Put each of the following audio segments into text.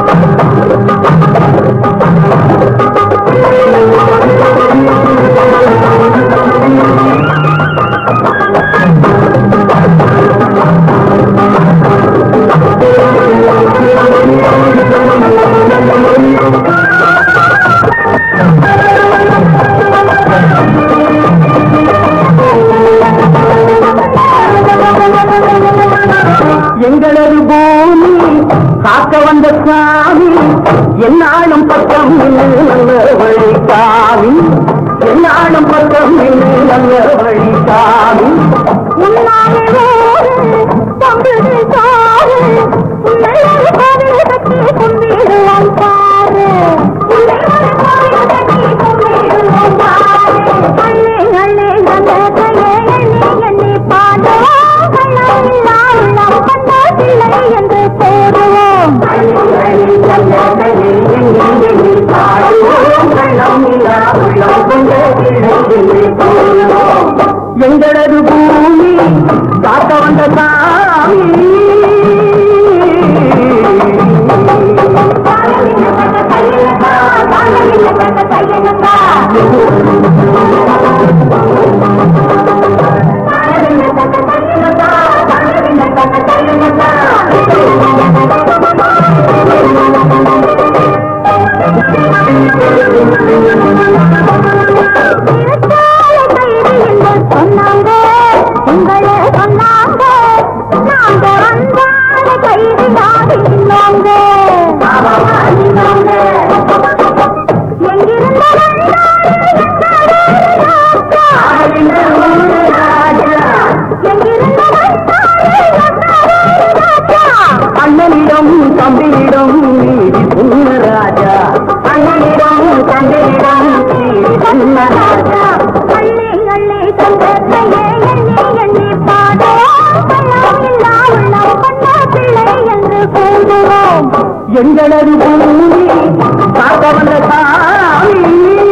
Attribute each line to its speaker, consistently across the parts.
Speaker 1: எங்களது பூமி காக்க வந்த சாமி என்னாலும் பக்கம் நின்று நல்ல வழி சாமி என்னாலும் பக்கம் நின்று நல்ல வழி சாமி
Speaker 2: உன்னாலே தம்பிது சாரு உன்னை ஒரு கோவில் கட்டி கும்பிடுவோம் பாரு உன்னை ஒரு கோவில் கட்டி கும்பிடுவோம் பாரு அள்ளி அள்ளி வந்ததையே எண்ணி எண்ணி பாடுவோம் கள்ளம் இல்லா உள்ளம் கண்ட பிள்ளை என்று போடுவோம்
Speaker 1: எங்களது பூமி காக்க வந்த சாமி
Speaker 2: சொன்னாங்க உங்களை சொன்னாங்க நாங்க வந்தால கைது யாரு இன்னோங்க எங்கிருந்த
Speaker 1: அண்ணனிடம் தம்பியிடம் நீதி சொன்ன ராஜா அண்ணனிடம் தம்பியிடம் நீதி சொன்ன ராஜா
Speaker 2: அள்ளி அள்ளி தந்தத்தையே எண்ணி எண்ணி பாடுவோம் பள்ளம் இல்லா உள்ளம் கொண்ட பிள்ளை என்று கூடுவோம்
Speaker 1: எங்களது பூமி காக்க வந்த சாமி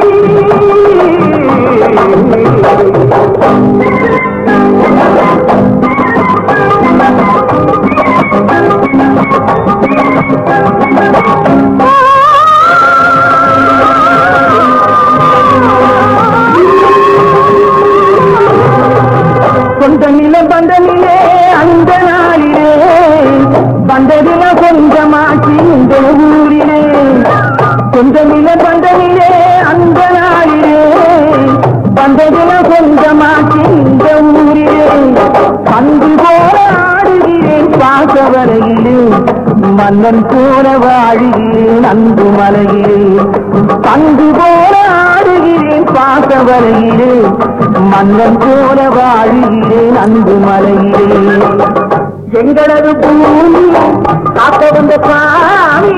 Speaker 1: சொந்த நிலம் வந்த நிலே அந்த நாளிலே வந்ததில கொஞ்சமாச்சு இந்த ஊரிலே சொந்த நிலம் வந்த நிலே அந்த நாளிலே வந்ததில கொஞ்சமாச்சு இந்த ஊரிலே பந்து போல ஆடுகிறேன் பாச வரையிலே மன்னன் போல வாழுகிறேன் அன்பு மலையிலே பந்து போல ஆடுகிறேன் பாச வரையிலே மன்னன் போல வாழுகிறேன் அன்பு மலையிலே எங்களது பூமி காக்க வந்த சாமி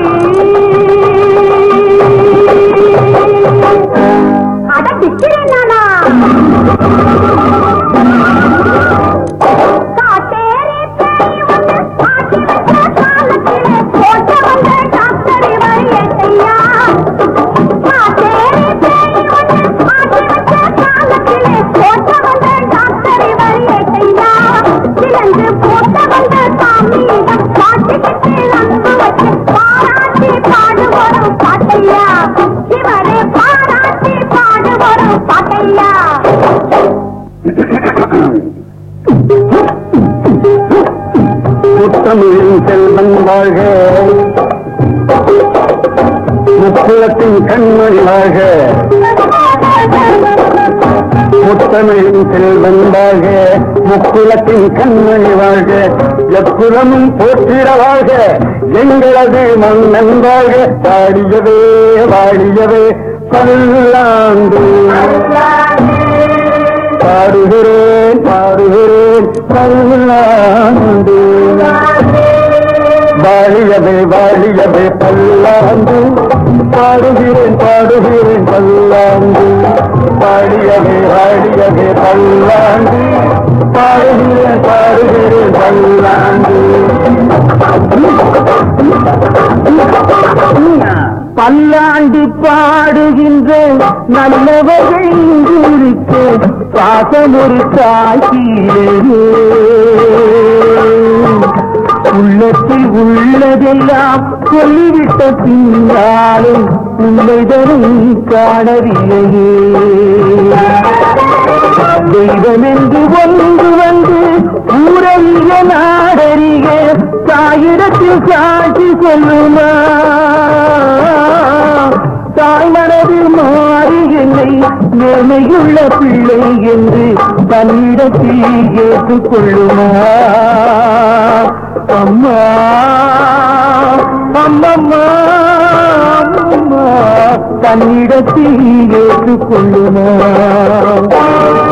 Speaker 2: அட பிக்கிறேன் நானா காட்டேரி பேய் வந்து பாட்டி வச்ச காலத்திலே போட்ட வந்த டாக்டர் இவர் ஏட்டையா காட்டேரி பேய் வந்து பாட்டி வச்ச காலத்திலே போட்ட வந்த டாக்டர் இவர் ஏட்டையா சிலந்து போட்ட வந்த சாமியிடம் பாட்டுக்கிட்டு அன்பு வச்சு பாராட்டி பாடு வரும் பாட்டையா இவரே பாராட்டி பாடு வரும் பாட்டையா
Speaker 1: முத்தமிழின் செல்வன் வாழ்க முக்குளத்தின் கண்மணி வாழ்க முத்தமிழின் செல்வன் வாழ்க முக்குளத்தின் கண்மணி வாழ்க எப்புறமும் போற்றிட வாழ்க எங்களது மன்னன் வாழ்க வாடியவே வாடியவே பல்லாண்டு பாடுகிறேன் பாடுகிறேன் பல்லாண்டு வாழியவே வாழியவே பல்லாண்டு பாடுகிறேன் பாடுகிறேன் பல்லாண்டு பாடியவே வாழியவே பல்லாண்டு பாடுகிறேன் பாடுகிறேன் பல்லாண்டு பல்லாண்டு பாடுகின்ற நல்லவர்கள் இங்கு பாசமொரு தாய்க்கீழே உள்ளத்தில் உள்ளதெல்லாம் சொல்லிவிட்ட பின்னாலும் உண்மைதனை காணவில்லையே தெய்வம் என்று ஒன்று வந்து ஊரறிய நாடறிய தாயிடத்தில் சாட்சி சொல்லுமா தாய் மனது மாறி என்னை நேர்மையுள்ள பிள்ளை என்று தன்னிடத்தில் ஏற்றுக்கொள்ளுமா அம்மா அம்மம்மா அம்மா தன்னிடத்தில் ஏற்றுக்கொள்ளுமா